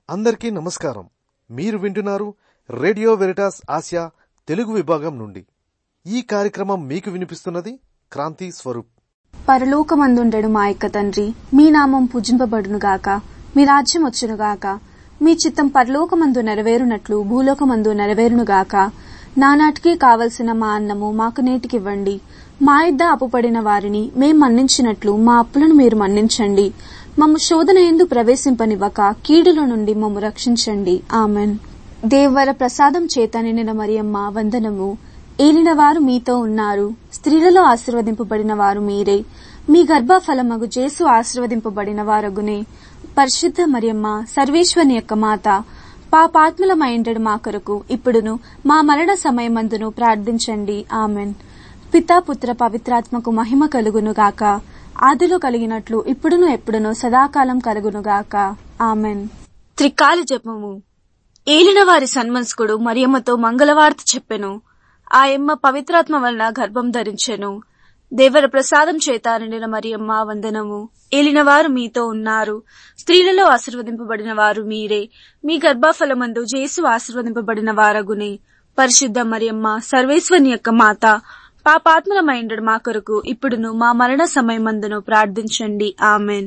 అందరికీ నమస్కారం మీరు వింటున్నారు రేడియో వెరిటాస్ ఆసియా తెలుగు విభాగం నుండి ఈ కార్యక్రమం మీకు వినిపిస్తున్నది క్రాంతి స్వరూప్ పరలోకమందుండెడు మా యొక్క తండ్రి మీ నామం పూజింపబడునుగాక మీ రాజ్యం వచ్చునుగాక మీ చిత్తం పరలోకమందు నెరవేరునట్లు భూలోకమందు నెరవేరునుగాక నానాటికి కావలసిన మా అన్నము మాకు నేటికివ్వండి మా ఇద్ద అప్పుపడిన వారిని మేం మన్నించినట్లు మా అప్పులను మీరు మన్నించండి మమ్ము శోధన ఎందు ప్రవేశింపనివ్వక కీడుల నుండి మమ్ము రక్షించండి ఆమెన్ దేవర ప్రసాదం చేత నిండిన మరియమ్మ వందనము ఏలిన వారు మీతో ఉన్నారు స్త్రీలలో ఆశీర్వదింపబడిన వారు మీరే మీ గర్భఫలమగు జేసు ఆశీర్వదింపబడిన వారగునే పరిశుద్ధ మరియమ్మ సర్వేశ్వని యొక్క మాత పాపాత్ములమైండడు మా కొరకు ఇప్పుడును మా మరణ సమయమందును ప్రార్థించండి ఆమెన్ పితా పుత్ర పవిత్రాత్మకు మహిమ కలుగును గాక ఆదిలో కలిగినట్లు ఇప్పుడును ఎప్పుడును సదాకాలం కలుగునుగాక ఆమెన్ త్రికాల జపము ఏలిన వారి సన్మన్స్కుడు మరియమ్మతో మంగళవార్త చెప్పెను ఆయమ్మ పవిత్రాత్మ వలన గర్భం ధరించెను దేవర ప్రసాదం చేత నిండిన మరియమ్మ వందనము ఏలినవారు మీతో ఉన్నారు స్త్రీలలో ఆశీర్వదింపబడిన వారు మీరే మీ గర్భఫలమందు జేసు ఆశీర్వదింపబడిన వారగునే పరిశుద్ధ మరియమ్మ సర్వేశ్వని యొక్క మాత పాపాత్మలమైండడు మా కొరకు ఇప్పుడును మా మరణ సమయమందును ప్రార్థించండి ఆమెన్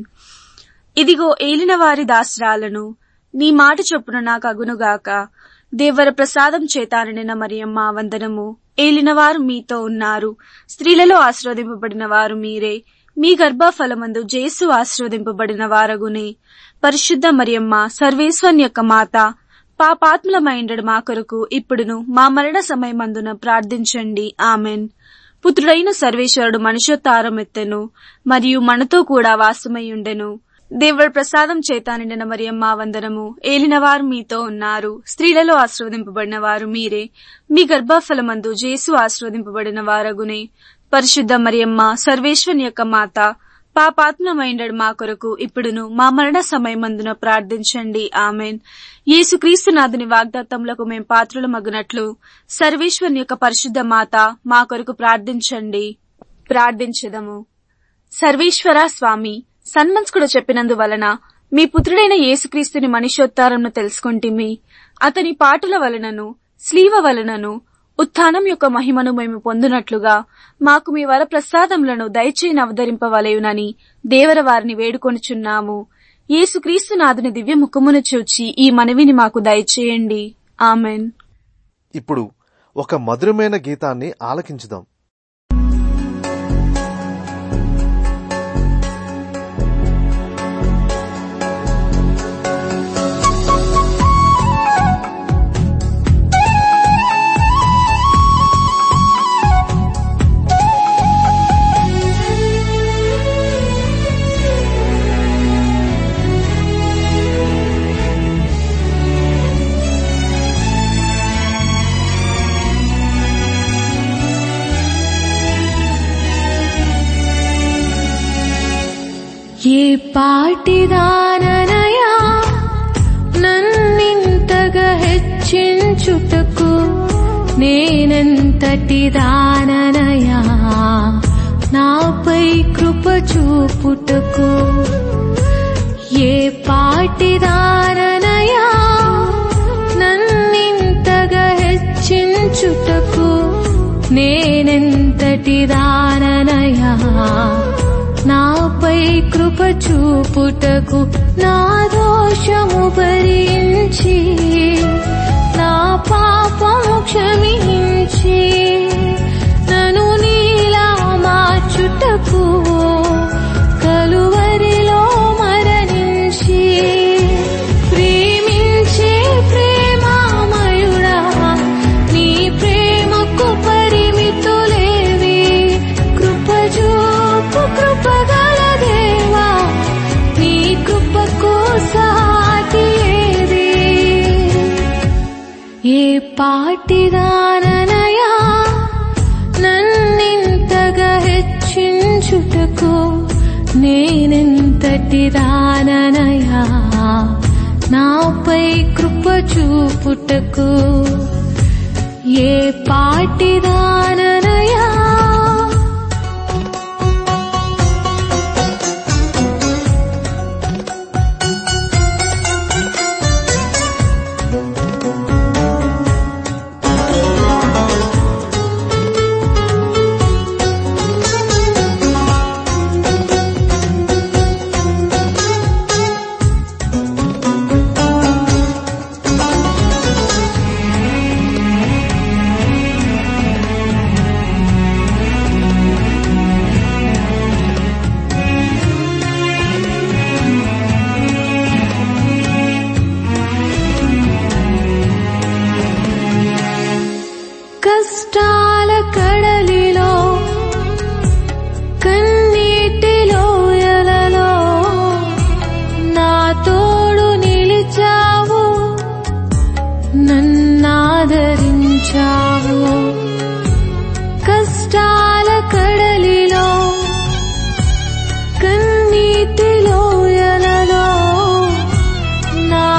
ఇదిగో ఏలిన వారి దాసరాలను నీ మాట చొప్పున నాకు అగునుగాక దేవర ప్రసాదం చేతాననిన మరియమ్మ వందనము ఏలినవారు మీతో ఉన్నారు స్త్రీలలో ఆశీర్వదింపబడిన వారు మీరే మీ గర్భఫలమందు జేసు ఆశీర్వదింపబడిన వారగునే పరిశుద్ధ మరియమ్మ సర్వేశ్వన్ యొక్క మాత పాపాత్ములమైండడు మా కొరకు ఇప్పుడును మా మరణ సమయమందున ప్రార్థించండి ఆమెన్ పుత్రుడైన సర్వేశ్వరుడు మనుషోత్తారం ఎత్తెను మరియు మనతో కూడా వాసమై ఉండెను దేవుడి ప్రసాదం చేత నిండిన మరియమ్మ వందనము ఏలినవారు మీతో ఉన్నారు స్త్రీలలో ఆశీర్వదింపబడిన వారు మీరే మీ గర్భఫలమందు జేసు ఆశీర్వదింపబడిన వారగునే పరిశుద్ధ మరియమ్మ సర్వేశ్వని యొక్క మాత పాపాత్మమైండడు మా కొరకు ఇప్పుడును మా మరణ సమయమందున ప్రార్థించండి ఆమెన్ యేసుక్రీస్తునాథుని వాగ్దాత్తములకు మేం పాత్రుల మగునట్లు సర్వేశ్వరుని యొక్క పరిశుద్ధ మాత మా కొరకు ప్రార్థించండి ప్రార్థించదము సర్వేశ్వర స్వామి సన్మంస్కుడు చెప్పినందువలన మీ పుత్రుడైన యేసుక్రీస్తుని మనుష్యోత్తారంను తెలుసుకుంటిమి అతని పాటుల వలనను స్లీవ వలనను ఉత్థానం యొక్క మహిమను మేము పొందునట్లుగా మాకు మీ వర ప్రసాదములను దయచేయి అవతరింపవలయునని దేవర వారిని వేడుకొనుచున్నాము యేసుక్రీస్తు నాథుని దివ్య ముఖమును చూచి ఈ మనవిని మాకు దయచేయండి ఆమెన్ ఇప్పుడు ఒక మధురమైన గీతాన్ని ఆలకించుదాం ఏ పాటిదాననయా నన్నింతగా హెచ్చించుటకు నేనెంతటి దాననయా నాపై కృప చూపుటకు ఏ పాటిదాననయా నన్నింతగా హెచ్చించుటకు నేనెంతటి దాననయా నాపై కృప చూపుటకు నా దోషము భరించి నా పాపము క్షమించి నను నీలా మార్చుటకు కలువరిలో మరణించి ప్రేమించే ప్రేమామయుడా నీ ప్రేమకు పరిమితులేవి కృపజూపు కృపగల దేవా నీ కృపకు సాటి ఏది ఏ పాటిదాననయా నన్నింతగా హెచ్చించుటకు నేనెంతటి దాననయా నాపై కృప చూపుటకు ఏ పాటిదాననయా ఆ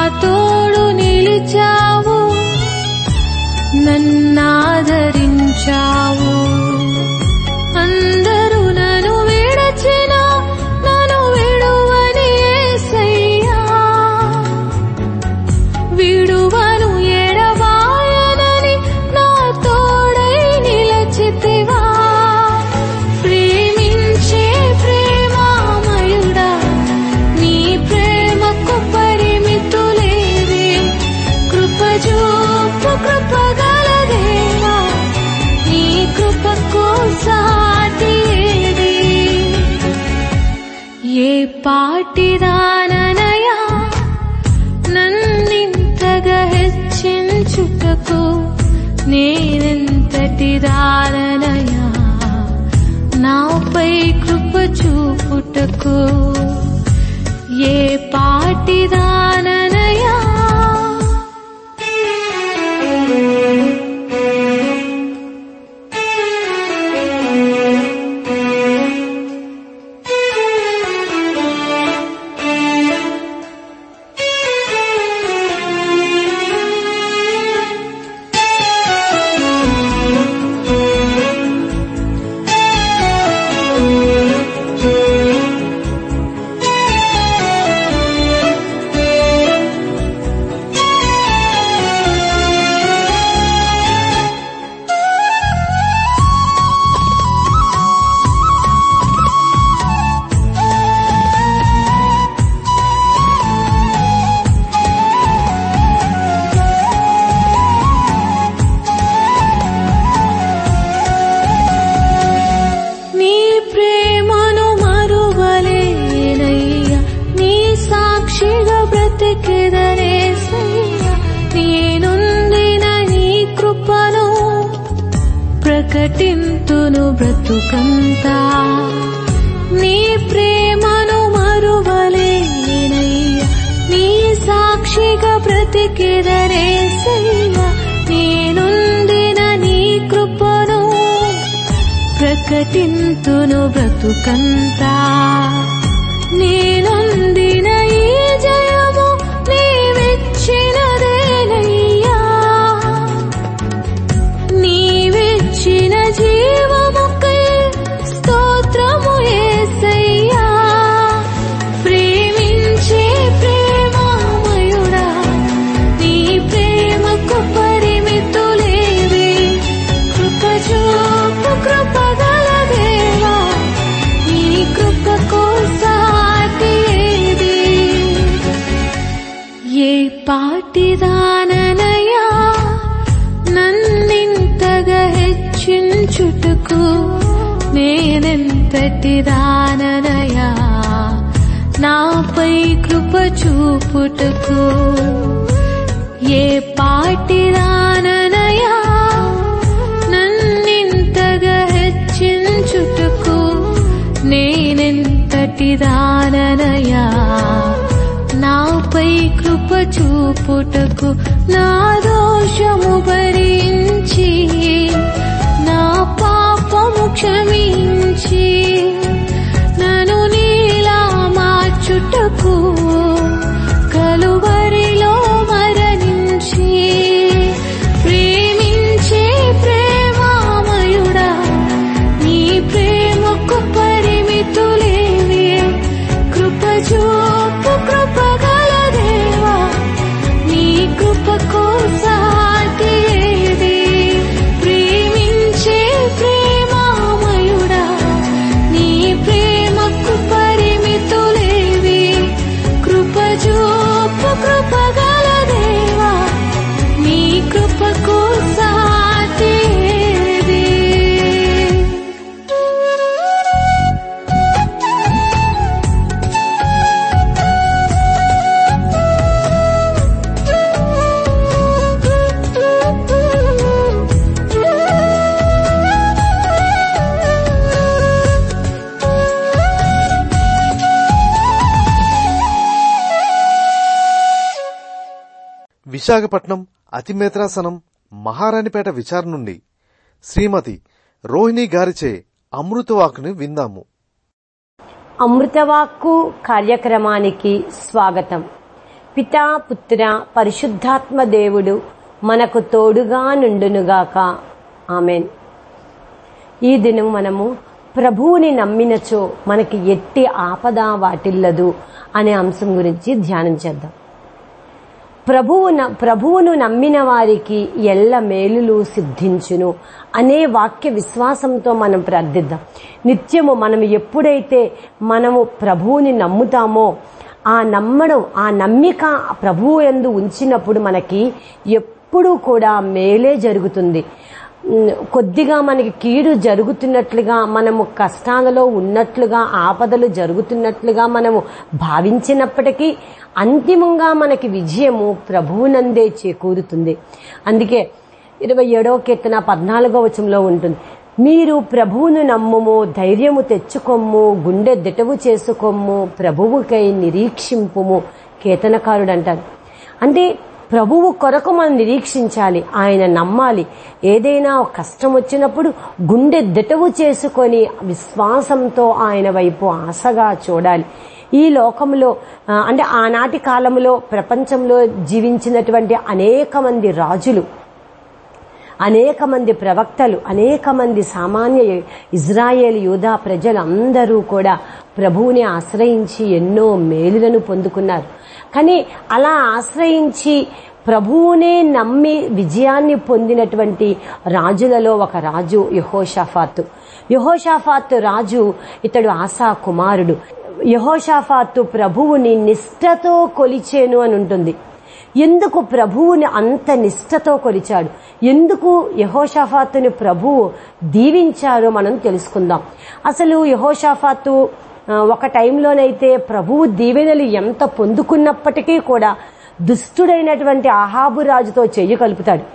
తోడు నిలిచావు నన్నాదరించావు అందరూ నన్ను విడచిన నన్ను విడువని యేసయ్యా విడువను ఎడబాయనని నా తోడై నిలచితివా ప్రేమించే ప్రేమామయుడా నీ ప్రేమకు పరిమితులేవే కృపజూపు కృపగలదేవా నీ కృపకు సాటి ఏది ఏ పాటిదాననయా నన్నింతగా హెచ్చించుటకు నేనెంతటి దాననయా నాపై కృప చూపుటకు ఏ పాటిదాననయా నీ ప్రేమను మరువలేనయ్యా నీ సాక్షిగా బ్రతికెదనేసయ్యా నేనుందిన నీ కృపను ప్రకటింతును బ్రతుకంతా నీ ప్రేమను మరువలేనయ్యా నీ సాక్షిగా బ్రతికెదనేసయ్యా నేనుందిన నీ కృపను ప్రకటింతును బ్రతుకంతా నేనొందిన ఈ జయము నీవిచ్చినదేనయ్యా నీవిచ్చిన జీవముకై స్తోత్రము యేసయ్యా ప్రేమించే ప్రేమామయుడా నీ ప్రేమకు పరిమితులేవి కృపచూపు కృపగలదేవా నీ కృపకు సాటి ఏది ఏ పాటిదాననయా నన్నింతగా హెచ్చించుటకు నేనెంతటి దాననయా నాపై కృప చూపుటకు ఏ పాటిదాననయా నన్నింతగా హెచ్చించుటకు నేనెంతటి దాననయా నాపై కృప చూపుటకు నా దోషము భరించి నా పాపము క్షమించి నన్ను నీలా మార్చుటకు కలువరిలో మరణించి ప్రేమించే ప్రేమామయుడా నీ ప్రేమకు పరిమితులేవి కృపజూపు కృపగలదేవా నీ కృపకు సాటి ఏది ప్రేమించే ప్రేమామయుడా నీ ప్రేమకు పరిమితులేవి కృపజూపు కృపగలదేవా నీ కృపకు సాటి ఏది విశాఖపట్నం అతిమేత్రాసనం మహారాణిపేట విచారణ నుండి శ్రీమతి రోహిణి గారిచే అమృతవాకుని విందాము అమృతవాక్కు కార్యక్రమానికి స్వాగతం పితా పుత్ర పరిశుద్ధాత్మ దేవుడు మనకు తోడుగా నుండునుగాక ఆమెన్ ఈ దినం మనము ప్రభువుని నమ్మినచో మనకి ఎట్టి ఆపద వాటిల్లదు అనే అంశం గురించి ధ్యానం చేద్దాం ప్రభువు న- ప్రభువును నమ్మిన వారికి ఎల్ల మేలులు సిద్ధించును అనే వాక్య విశ్వాసంతో మనం ప్రార్థిద్దాం నిత్యము మనం ఎప్పుడైతే మనము ప్రభువుని నమ్ముతామో ఆ నమ్మడం ఆ నమ్మిక ప్రభువు ఎందు ఉంచినప్పుడు మనకి ఎప్పుడూ కూడా మేలే జరుగుతుంది ఉమ్, కొద్దిగా మనకి కీడు జరుగుతున్నట్లుగా మనము కష్టాలలో ఉన్నట్లుగా ఆపదలు జరుగుతున్నట్లుగా మనము భావించినప్పటికీ అంతిమంగా మనకి విజయము ప్రభువునందే చేకూరుతుంది అందుకే ఇరవై ఏడవ కీర్తన పద్నాలుగో వచనంలో ఉంటుంది మీరు ప్రభువును నమ్ముము ధైర్యము తెచ్చుకొమ్ము గుండె దిటవు చేసుకోమ్ము ప్రభువుకై నిరీక్షింపుము కీర్తనకారుడు అంటారు అంటే ప్రభువు కొరకు మనం నిరీక్షించాలి ఆయన నమ్మాలి ఏదైనా ఒక కష్టం వచ్చినప్పుడు గుండె దిటవు చేసుకొని విశ్వాసంతో ఆయన వైపు ఆశగా చూడాలి ఈ లోకంలో ఆ, అంటే ఆనాటి కాలంలో ప్రపంచంలో జీవించినటువంటి అనేక మంది రాజులు అనేక మంది ప్రవక్తలు అనేక మంది సామాన్య ఇజ్రాయేల్ యూదా ప్రజలందరూ కూడా ప్రభువుని ఆశ్రయించి ఎన్నో మేలులను పొందుకున్నారు కానీ అలా ఆశ్రయించి ప్రభువునే నమ్మి విజయాన్ని పొందినటువంటి రాజులలో ఒక రాజు యహోషాఫాతు యహోషాఫాతు రాజు ఇతడు ఆశా కుమారుడు యహోషాఫాతు ప్రభువుని నిష్ఠతో కొలిచేను అని ఉంటుంది ఎందుకు ప్రభువుని అంత నిష్ఠతో కొలిచాడు ఎందుకు యహోషాఫాతుని ప్రభువు దీవించారో మనం తెలుసుకుందాం అసలు యహోషాఫాతు ఆ, ఒక టైంలోనైతే ప్రభువు దీవెనలు ఎంత పొందుకున్నప్పటికీ కూడా దుష్టుడైనటువంటి ఆహాబు రాజుతో చెయ్యి కలుపుతాడు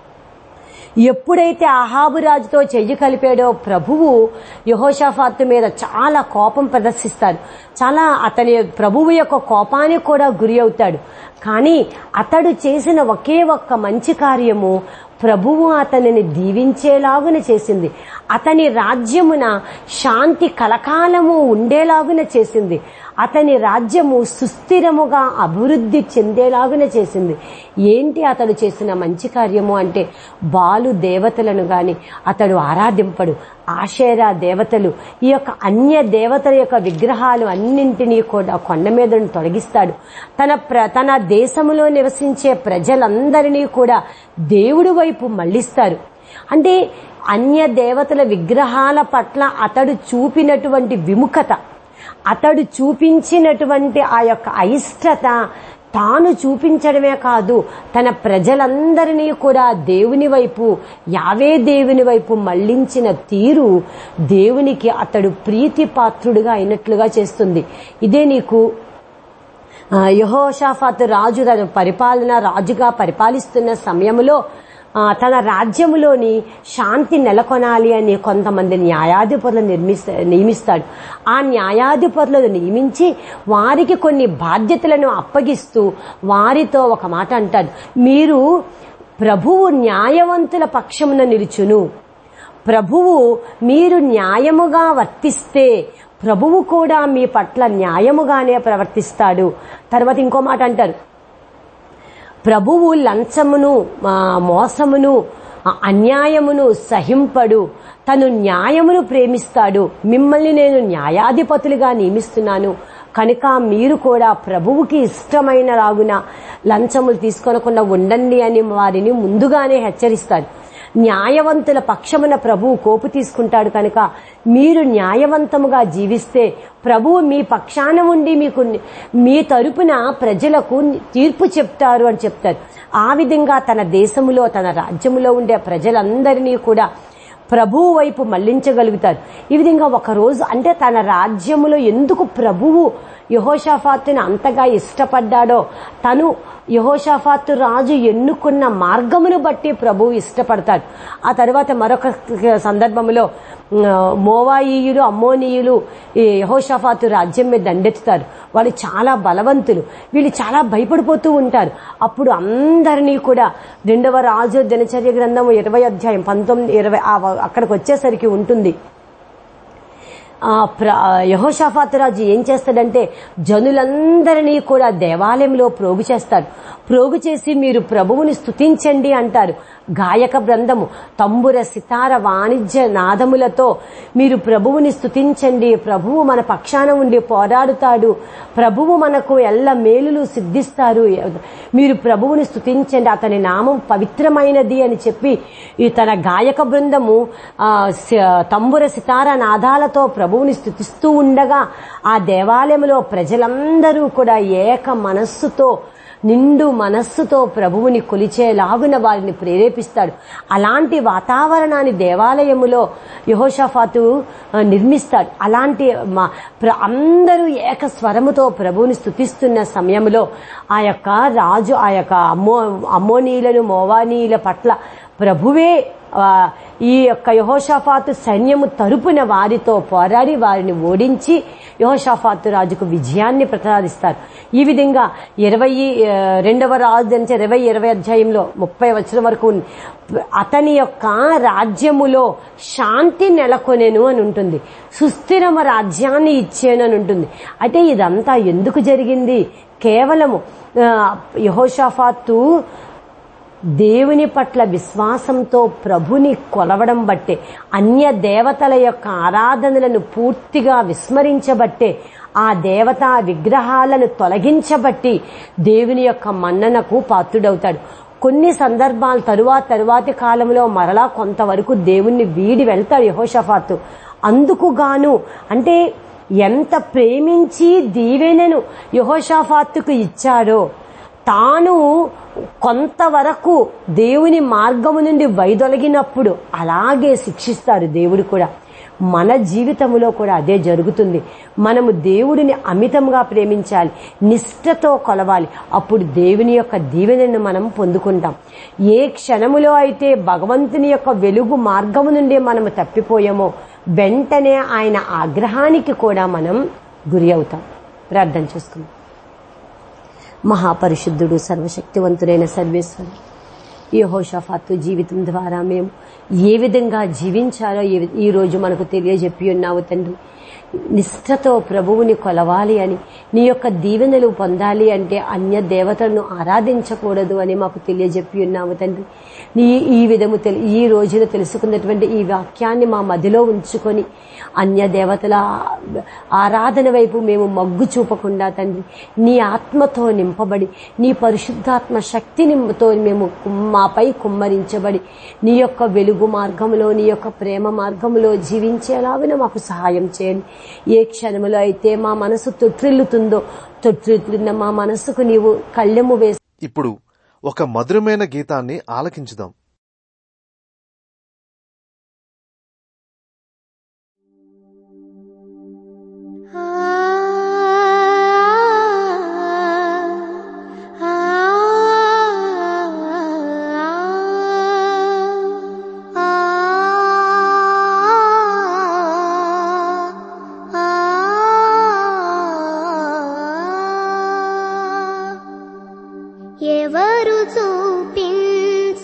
ఎప్పుడైతే అహాబు రాజుతో చెయ్యి కలిపాడో ప్రభువు యహోషాఫాతు మీద చాలా కోపం ప్రదర్శిస్తాడు చాలా అతని ప్రభువు యొక్క కోపానికి కూడా గురి అవుతాడు కానీ అతడు చేసిన ఒకే ఒక్క మంచి కార్యము ప్రభువు అతనిని దీవించేలాగున చేసింది అతని రాజ్యమున శాంతి కలకాలము ఉండేలాగున చేసింది అతని రాజ్యము సుస్థిరముగా అభివృద్ధి చెందేలాగున చేసింది ఏంటి అతడు చేసిన మంచి కార్యము అంటే బాలు దేవతలను గాని అతడు ఆరాధింపడు ఆశేరా దేవతలు ఈ యొక్క అన్య దేవతల యొక్క విగ్రహాలు అన్నింటినీ కూడా కొండ మీద తొలగిస్తాడు తన ప్ర తన దేశములో నివసించే ప్రజలందరినీ కూడా దేవుడి వైపు మళ్లిస్తారు అంటే అన్య దేవతల విగ్రహాల పట్ల అతడు చూపినటువంటి విముఖత అతడు చూపించినటువంటి ఆ యొక్క అయిష్టత తాను చూపించడమే కాదు తన ప్రజలందరినీ కూడా దేవుని వైపు యావే దేవుని వైపు మళ్లించిన తీరు దేవునికి అతడు ప్రీతిపాత్రుడుగా అయినట్లుగా చేస్తుంది ఇదే నీకు ఆ, యెహోషాఫాతు రాజు తన పరిపాలన రాజుగా పరిపాలిస్తున్న సమయంలో ఆ, తన రాజ్యములోని శాంతి నెలకొనాలి అని కొంతమంది న్యాయాధిపతులను నిర్మిస్త నియమిస్తాడు ఆ న్యాయాధిపతులను నియమించి వారికి కొన్ని బాధ్యతలను అప్పగిస్తూ వారితో ఒక మాట అంటాడు మీరు ప్రభువు న్యాయవంతుల పక్షమున నిలుచును ప్రభువు మీరు న్యాయముగా వర్తిస్తే ప్రభువు కూడా మీ పట్ల న్యాయముగానే ప్రవర్తిస్తాడు తర్వాత ఇంకో మాట అంటారు ప్రభువు లంచమును ఆ, మోసమును ఆ, అన్యాయమును సహింపడు తను న్యాయమును ప్రేమిస్తాడు మిమ్మల్ని నేను న్యాయాధిపతులుగా నియమిస్తున్నాను కనుక మీరు కూడా ప్రభువుకి ఇష్టమైన రాగున లంచములు తీసుకొనకుండా ఉండండి అని వారిని ముందుగానే హెచ్చరిస్తాడు న్యాయవంతుల పక్షమున ప్రభువు కోపు తీసుకుంటాడు కనుక మీరు న్యాయవంతముగా జీవిస్తే ప్రభువు మీ పక్షాన ఉండి మీకు మీ తరపున ప్రజలకు తీర్పు చెప్తారు అని చెప్తారు ఆ విధంగా తన దేశములో తన రాజ్యములో ఉండే ప్రజలందరినీ కూడా ప్రభువు వైపు మళ్లించగలుగుతారు ఈ విధంగా ఒక రోజు అంటే తన రాజ్యములో ఎందుకు ప్రభువు యహోషాఫాతుని అంతగా ఇష్టపడ్డాడో తను యహోషాఫాతు రాజు ఎన్నుకున్న మార్గమును బట్టి ప్రభువు ఇష్టపడతాడు ఆ తర్వాత మరొక సందర్భంలో ఆ, మోవాయియులు అమ్మోనీయులు ఈ యహోషాఫాతు రాజ్యం మీద దండెత్తుతారు వాళ్ళు చాలా బలవంతులు వీళ్ళు చాలా భయపడిపోతూ ఉంటారు అప్పుడు అందరినీ కూడా రెండవ రాజు దినచర్య గ్రంథం ఇరవై అధ్యాయం పంతొమ్మిది ఇరవై ఆ- అక్కడికి వచ్చేసరికి ఉంటుంది ఆ ప్ర యహోషాఫాతు రాజు ఏం చేస్తాడంటే జనులందరినీ కూడా దేవాలయంలో ప్రోగు చేస్తాడు ప్రోగు చేసి మీరు ప్రభువుని స్తుతించండి అంటారు గాయక బృందము తంబుర సితార వాణిజ్య నాదములతో మీరు ప్రభువుని స్తుతించండి ప్రభువు మన పక్షాన ఉండి పోరాడుతాడు ప్రభువు మనకు ఎల్ల మేలులు సిద్ధిస్తారు మీరు ప్రభువుని స్తుతించండి అతని నామం పవిత్రమైనది అని చెప్పి ఈ తన గాయక బృందము ఆ, స- తంబుర సితార నాదాలతో ప్రభువుని స్తుతిస్తూ ఉండగా ఆ దేవాలయంలో ప్రజలందరూ కూడా ఏక మనస్సుతో నిండు మనస్సుతో ప్రభువుని కొలిచేలాగున వారిని ప్రేరేపిస్తాడు అలాంటి వాతావరణాన్ని దేవాలయములో యహోషాఫాతు ఆ, నిర్మిస్తాడు అలాంటి మా- ప్ర- అందరూ ఏక స్వరముతో ప్రభువుని స్తుతిస్తున్న సమయంలో ఆ యొక్క రాజు ఆ యొక్క అమ్మో అమ్మోనీయులను మోవానీయుల పట్ల ప్రభువే ఆ, ఈ యొక్క యహోషాఫాతు సైన్యము తరుపున వారితో పోరాడి వారిని ఓడించి యహోషాఫాతు రాజుకు విజయాన్ని ప్రసాదిస్తారు ఈ విధంగా ఇరవై ఆ, రెండవ రాజు నుంచి ఇరవై ఇరవై అధ్యాయంలో ముప్పై వచ్చిన వరకు ఉంది. అతని యొక్క రాజ్యములో శాంతి నెలకొనేను అని ఉంటుంది సుస్థిరమ రాజ్యాన్ని ఇచ్చేను అని ఉంటుంది అయితే ఇదంతా ఎందుకు జరిగింది కేవలము ఆ, యెహోషాఫాతు దేవుని పట్ల విశ్వాసంతో ప్రభుని కొలవడం బట్టే అన్య దేవతల యొక్క ఆరాధనలను పూర్తిగా విస్మరించబట్టే ఆ దేవతా విగ్రహాలను తొలగించబట్టి దేవుని యొక్క మన్ననకు పాత్రుడవుతాడు కొన్ని సందర్భాల తరువాత తరువాతి కాలంలో మరలా కొంతవరకు దేవుణ్ణి వీడి వెళ్తాడు యహోషఫాతు అందుకు గాను అంటే ఎంత ప్రేమించి దీవెనను యహోషాఫాత్తుకు ఇచ్చాడో తాను కొంతవరకు దేవుని మార్గము నుండి వైదొలగినప్పుడు అలాగే శిక్షిస్తాడు దేవుడు కూడా మన జీవితంలో కూడా అదే జరుగుతుంది మనము దేవుడిని అమితంగా ప్రేమించాలి నిష్ఠతో కొలవాలి అప్పుడు దేవుని యొక్క దీవెనను మనం పొందుకుంటాం ఏ క్షణములో అయితే భగవంతుని యొక్క వెలుగు మార్గము నుండి మనము తప్పిపోయామో వెంటనే ఆయన ఆగ్రహానికి కూడా మనం గురి అవుతాం ప్రార్థన చేసుకుందాం మహాపరిశుద్ధుడు సర్వశక్తివంతుడైన సర్వేశ్వరుడు ఈ హోషాఫాతు జీవితం ద్వారా మేము ఏ విధంగా జీవించాలో ఈ వి- ఈ రోజు మనకు తెలియజెప్పి ఉన్నావు తండ్రి నిష్ఠతో ప్రభువుని కొలవాలి అని నీ యొక్క దీవెనలు పొందాలి అంటే అన్య దేవతలను ఆరాధించకూడదు అని మాకు తెలియజెప్పి ఉన్నావు తండ్రి నీ ఈ విధము తెలి ఈ రోజున తెలుసుకున్నటువంటి ఈ వాక్యాన్ని మా మదిలో ఉంచుకొని అన్య దేవతల ఆరాధన వైపు మేము మగ్గు చూపకుండా తండ్రి నీ ఆత్మతో నింపబడి నీ పరిశుద్ధాత్మ శక్తినితో మేము కుమ్- మాపై కుమ్మరించబడి నీ యొక్క వెలుగు మార్గంలో నీ యొక్క ప్రేమ మార్గంలో జీవించేలాగిన మాకు సహాయం చేయండి ఏ క్షణములో అయితే మా మనసు తొట్టిల్లుతుందో తొట్టిల్లుతున్న మా మనసుకు నీవు కళ్ళెము వేసి ఇప్పుడు ఒక మధురమైన గీతాన్ని ఆలకించుదాం ఎవరు చూపించలేని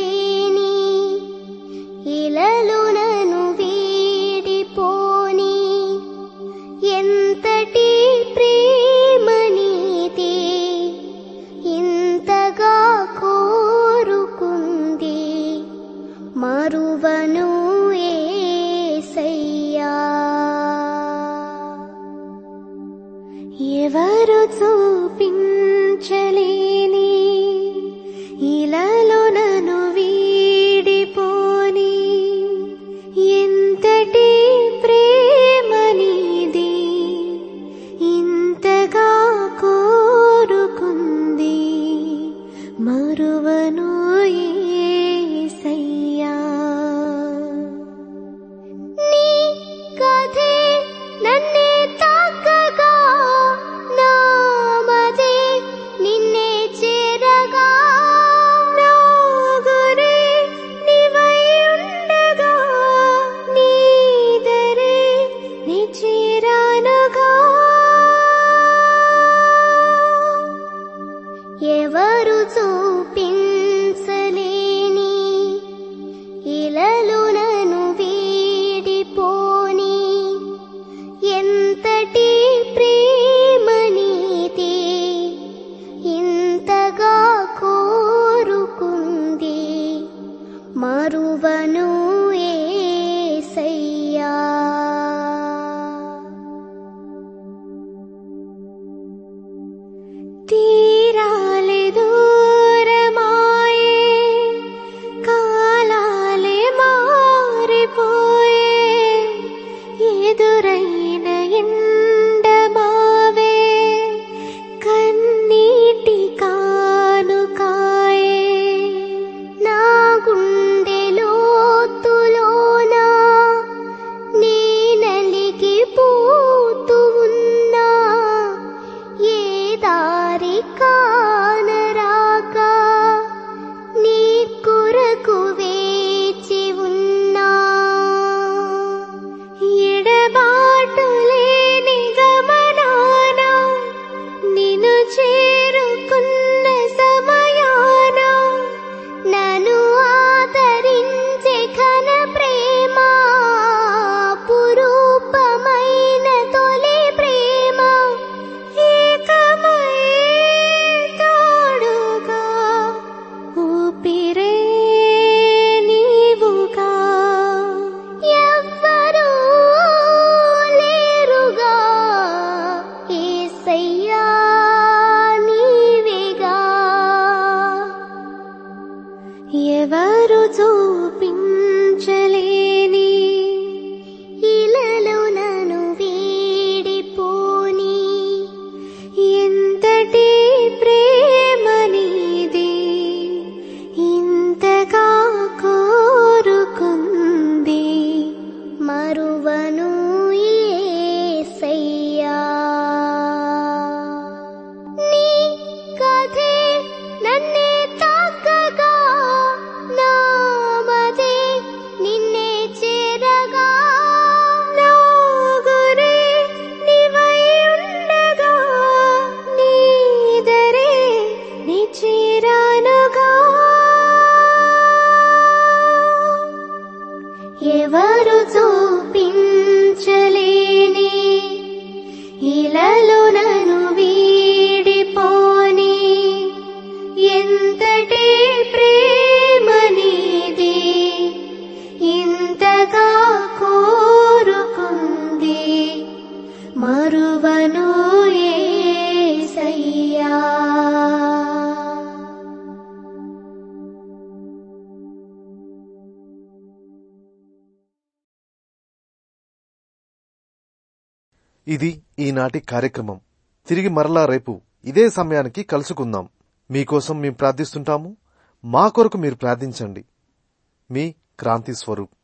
ఇలలు నన్ను వీడిపోని ఎంతటి ప్రేమ నీతి ఇంతగా కోరుకుంది మరువను ఏసయ్యా ఎవరు చూపించలేని ఇలాలో నన్ను వీడిపోని ఎంతటి ప్రేమ నీది ఇంతగా కోరుకుంది మరువను ఏసయ్యా నీ కథే నన్నే తాకగా నా మదే నిన్నే చేరగా నా గురే నీవై ఉండగా నీదరే నీ చేరానుగా ఎవరు చూపించలేని ఇలలు నన్ను వీడిపోని చేరానుగా ఎవరు చూపించలేని ఇలలో నన్ను వీడిపోని ఎంతటి ప్రేమ నీది ఇంతగా కోరుకుంది మరువను ఏసయ్యా ఇది ఈనాటి కార్యక్రమం తిరిగి మరలా రేపు ఇదే సమయానికి కలుసుకుందాం మీకోసం మేము ప్రార్థిస్తుంటాము మా కొరకు మీరు ప్రార్థించండి మీ క్రాంతి స్వరూప్